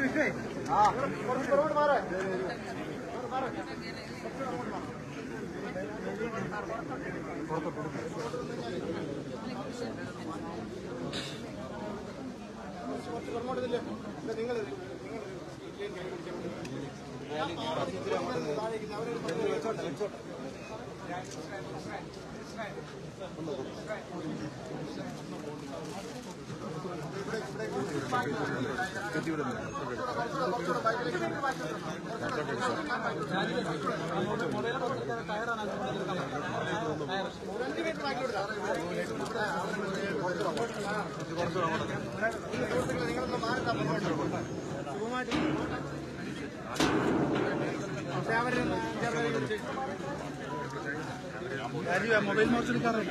Mobile notes എടുക്കാറില്ല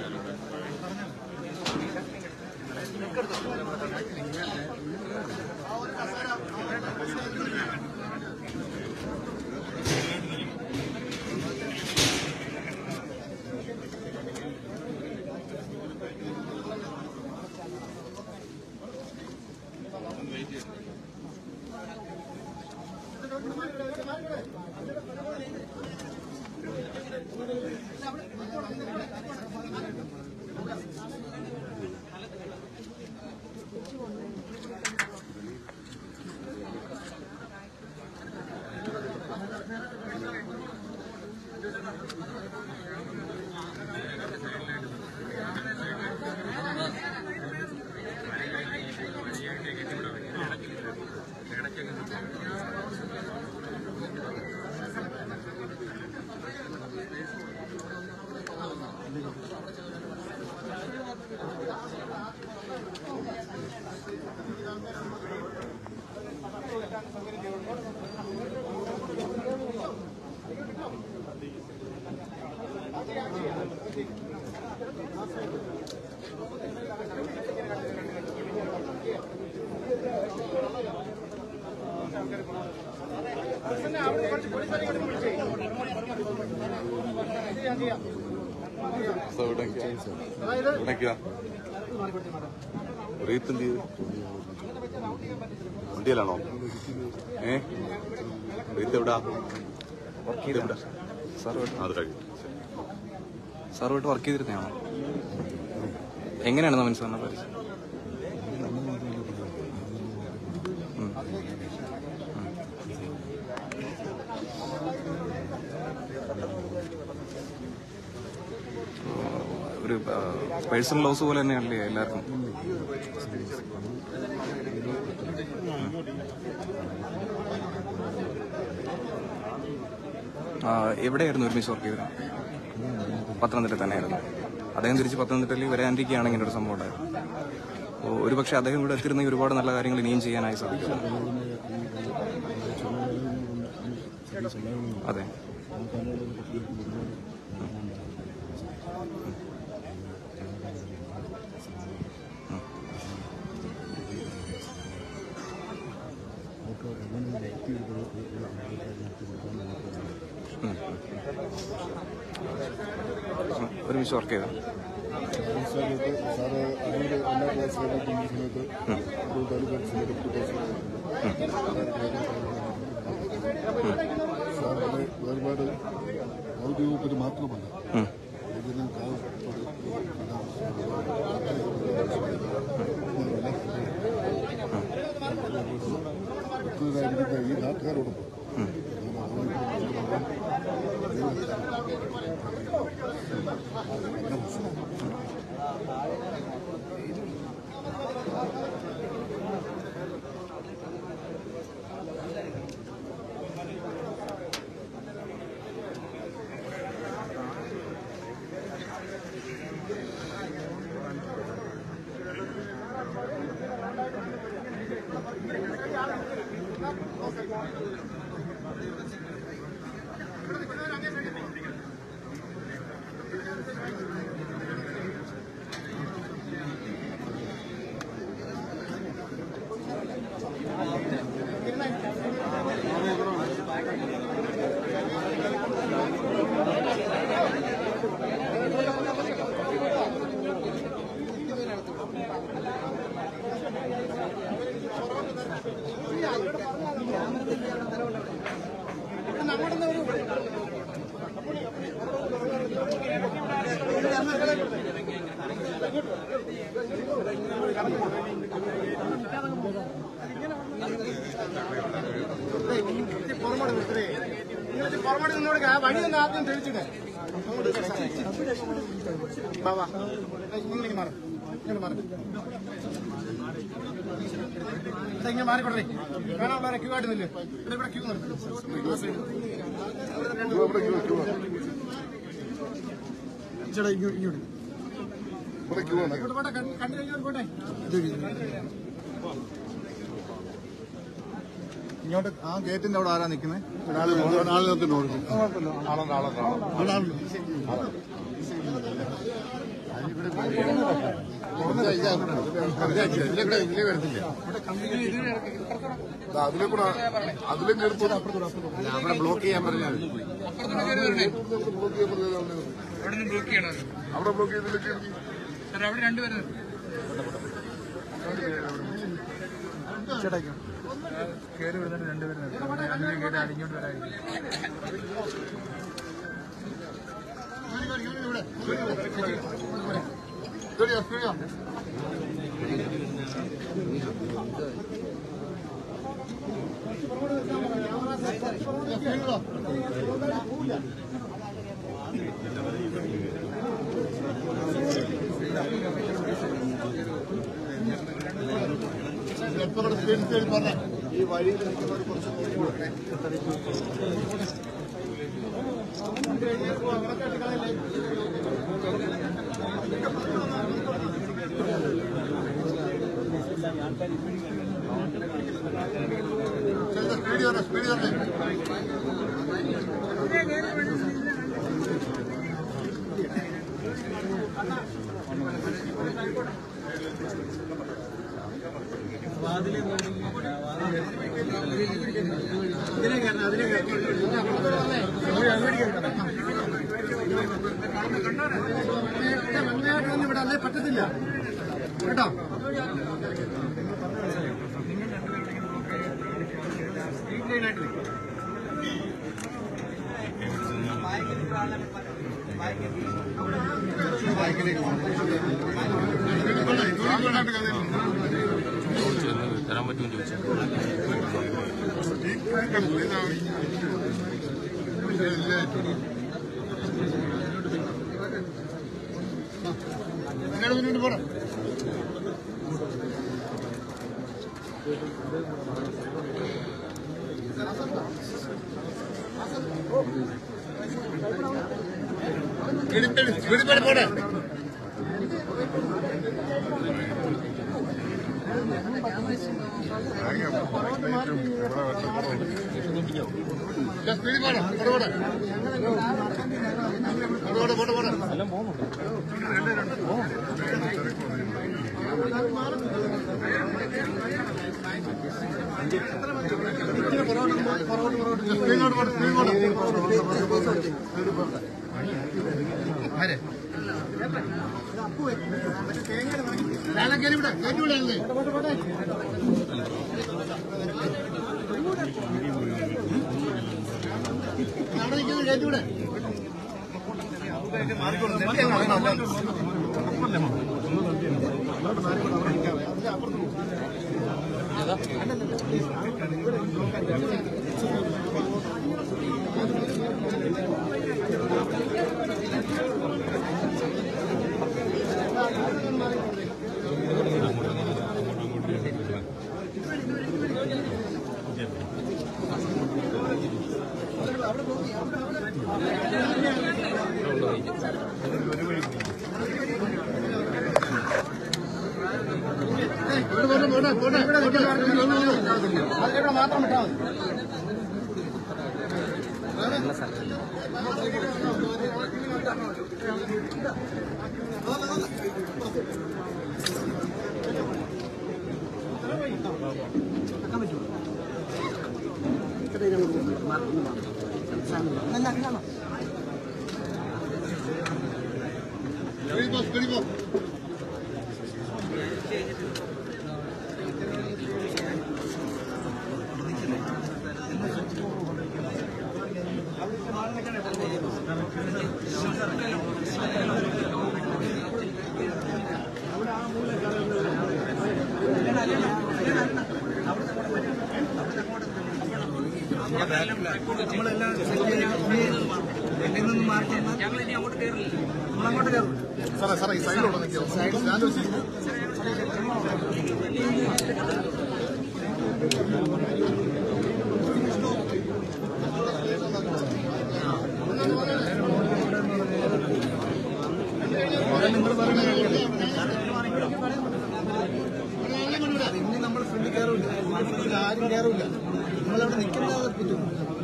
wreath എന്ത് ചെയ്തു വണ്ടിയിലാണോ ഏ റീത്ത് എവിടാ എവിടാ സാർ ആ, അത് കഴിയും സാർ വീട്ട് വർക്ക് ചെയ്തിരുന്നതാണോ എങ്ങനെയാണ് നവൻ സാറിനെ പരിചയം ഉം. ഉം. ഒരു പേഴ്സണൽ ലോസ് പോലെ തന്നെയല്ലേ എല്ലാവർക്കും ആ, എവിടെയായിരുന്നു ഒരുമിച്ച് വർക്ക് ചെയ്തത് പത്തനംതിട്ട തന്നെയായിരുന്നു അദ്ദേഹം തിരിച്ച് പത്തനംതിട്ടയിൽ വരാനിരിക്കുകയാണ് ഇങ്ങനെ ഒരു സംഭവം ഉണ്ടായത് അപ്പോൾ ഒരുപക്ഷെ അദ്ദേഹം ഇവിടെ എത്തിയിരുന്നെങ്കിൽ ഒരുപാട് നല്ല കാര്യങ്ങൾ ഇനിയും ചെയ്യാനായി സാധിക്കും അതെ ഉം. ഉം. ഒരുമിച്ച് വർക്ക് ചെയ്തോ സമയത്ത് സാറ് അടൂര് എല്ലാ ക്ലാസ്സിലും പഠിക്കുന്ന സമയത്ത് ഒരു ഡെലിവറി പഠിച്ച സമയത്ത് സാറിന്റെ വേർപാട് ഔദ്യോഗികത്തിന് മാത്രമല്ല ഉം. ഇതിന് ായിരിക്കുന്ന ഈ നാട്ടുകാരോടൊപ്പം നിന്നോട് ആ വഴി ഒന്ന് ആദ്യം തെളിച്ചിട്ട് വാ, വാ. ഇങ്ങനെ മാറും ഇങ്ങനെ മാറും ഇതാ ഇങ്ങനെ മാറിക്കൊണ്ടേ കാണാനുള്ളവരെ ക്യൂ ആയിട്ട് നില്ലേ ഇവിടെ ഇവിടെ ക്യൂ നിർത്തും ഇവിടെ ക്യൂ ക്യൂ ചേട്ടാ ഇങ്ങോട്ട് ഇങ്ങോട്ട് ഇവിടെ ക്യൂ ആണ് ഇങ്ങോട്ട് പോട്ടെ കണ്ടു കണ്ടു കഴിഞ്ഞാൽ പോട്ടെ ഇങ്ങോട്ട് ആ ഗേറ്റിന്റെ അവിടെ ആരാ നിൽക്കുന്നത് ആളെ നിർത്തി നോക്കും അതിലെ കൂടെ അതിലും കയറി അവിടെ ബ്ലോക്ക് ചെയ്യാൻ പറഞ്ഞാൽ ബ്ലോക്ക് ചെയ്യാൻ പറഞ്ഞാൽ അവിടെ ബ്ലോക്ക് ചെയ്തില്ലെങ്കിൽ ശരിയാ ശരിയാ ഈ വഴിയിൽ നിൽക്കുന്നവർ കുറച്ച് സ്പീഡ് തന്നെ സ്പീഡ് തന്നെ നന്നായിട്ടൊന്നും ഇവിടെ അല്ലേ പറ്റത്തില്ല കേട്ടോ തരാൻ പറ്റുമെന്ന് ചോദിച്ചു നിങ്ങളുടെ മുന്നോട്ട് പോണം കിളിപ്പടി കിളിപ്പടി പോടെ സ്പീഡിൽ പോണം പോടെ പോടെ പോടെ പോടെ പോടെ സ്പീഡിലോട്ട് പോട്ടെ സ്പീഡിലോട്ട് ഞാനൊക്കെ ഇവിടെ കേട്ടൂടല്ലേ അവിടെ നിൽക്കുന്നത് കേട്ടൂടെ പോട്ടെ പോട്ടെ പോട്ടെ പോട്ടെ അതിലൂടെ മാത്രം വിട്ടാൽ മതി സ്പീഡിൽ പോ സ്പീഡിൽ പോ നമ്മുടെ നമ്മളെല്ലാം സെറ്റ് ചെയ്യാൻ എന്റെ നിന്ന് മാറി ഞങ്ങൾ ഇനി അങ്ങോട്ട് കയറില്ല നമ്മളങ്ങോട്ട് കയറും സാറേ സാറേ ഈ സൈഡിലോട്ട് നിൽക്കാം സ്റ്റാൻഡ് വെച്ചിരിക്കും നിങ്ങൾ പറയുന്നത് ഇനി നമ്മൾ ഫ്രണ്ട് കയറില്ല ആരും കയറില്ല നമ്മളവിടെ നിൽക്കുന്നത് പറ്റും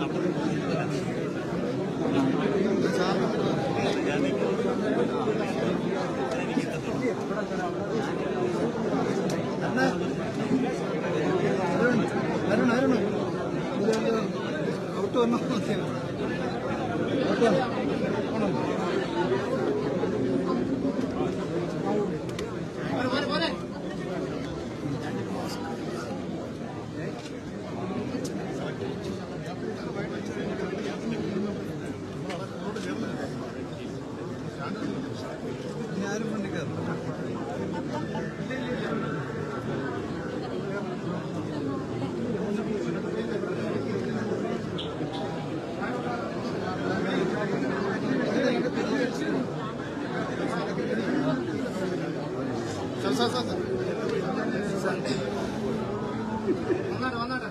അരുൺ അരുൺ ഔട്ട് വന്നോ ഔട്ട് വന്നോ ഞാനും ഫ്രണ്ട് കയറും സാർ സാർ സാർ വന്നാട്ടെ വന്നാട്ടെ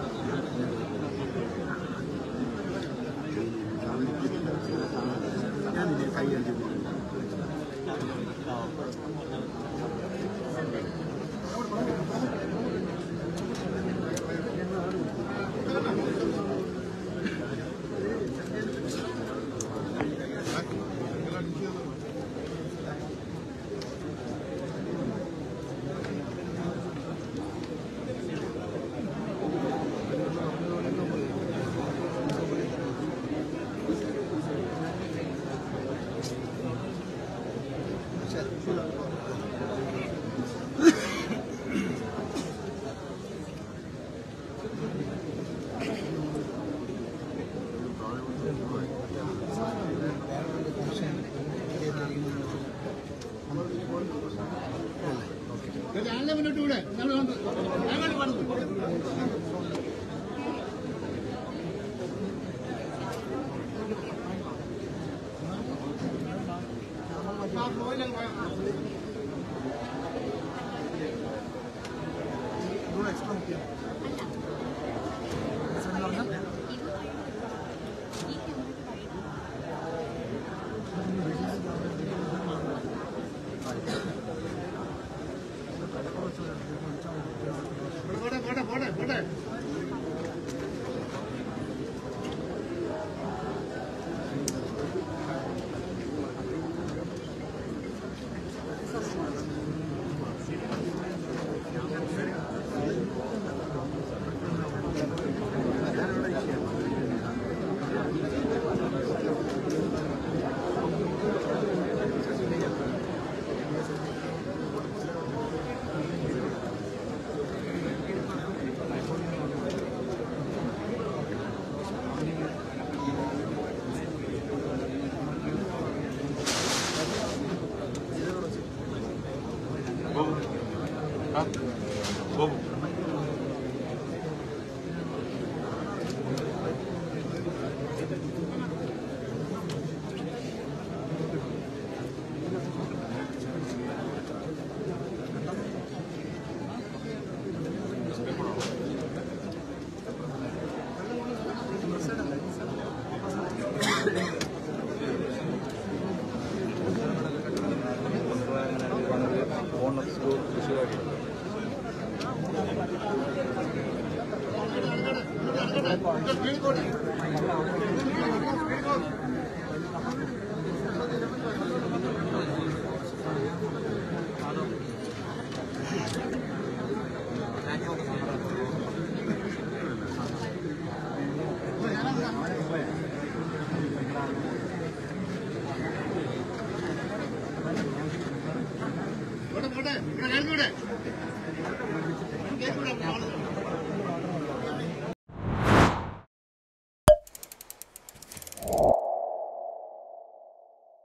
മുന്നോട്ട് കൂടെ എക്സ്ട്രാ മുക്കിയാ പോട്ടെ പോട്ടെ പോട്ടെ പോട്ടെ പോട്ടെ പോട്ടെ ഇവിടെ കേൾക്കൂടെ കേൾക്കൂടെ